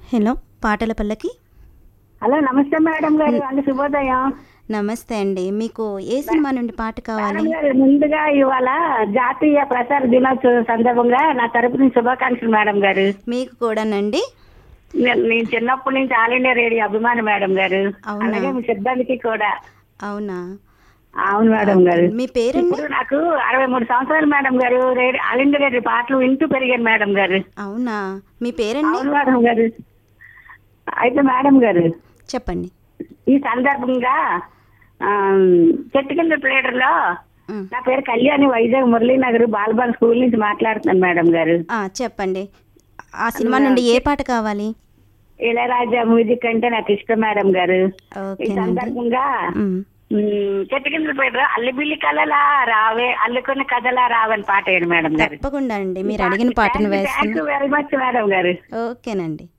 Hello పాటల పల్లకి hello నమస్తే మేడం గారు అండి శుభోదయం నమస్తే అండి మీకు ఏ సినిమా నుండి పాట కావాలి మేడం గారు ముందుగా ఇవాళ జాతీయ ప్రసార దినోత్సవం సందర్భంగా నా తరపు నుంచి శుభాకాంక్షలు మేడం గారు మీకు కూడానండి నేను నేను చిన్నప్పటి నుంచి ఆల్ ఇండియా రేడియో అభిమాని మేడం గారు అవునా? అలాగే మీ సిబ్బందికి కూడా అవునా అవును మేడం గారు మీ పేరండి ఇప్పుడు నాకు అరవై మూడు సంవత్సరాలు మేడం గారు రేడియో ఆల్ ఇండియా రేడియో పాటలు వింటూ పెరిగాను మేడం గారు అవునా మీ పేరండి అవును మేడం గారు అయితే మేడం గారు చెప్పండి ఈ సందర్భంగా ఆ, చెట్టు కింద ప్లేటర్లో ఉమ్. నా పేరు కళ్యాణి వైజాగ్ మురళీనగర్ బాలబాల్ స్కూల్ నుంచి మాట్లాడుతున్నాను మేడం గారు ఆ, చెప్పండి ఆ సినిమా నుండి ఏ పాట కావాలి ఇళయరాజా మ్యూజిక్ అంటే నాకు ఇష్టం మేడం గారు ఈ ఓకేనండి సందర్భంగా ఉమ్. మ్, చెట్టు కింద ప్లేటర్ అల్లిబిల్లి కలలా రావే అల్లుకున్న కథలా రావని పాట వేయండి మేడం గారు తప్పకుండా అండి మీరు అడిగిన పాటను థ్యాంక్ వేస్తున్నా యూ వెరీ మచ్ మేడం గారు ఓకేనండి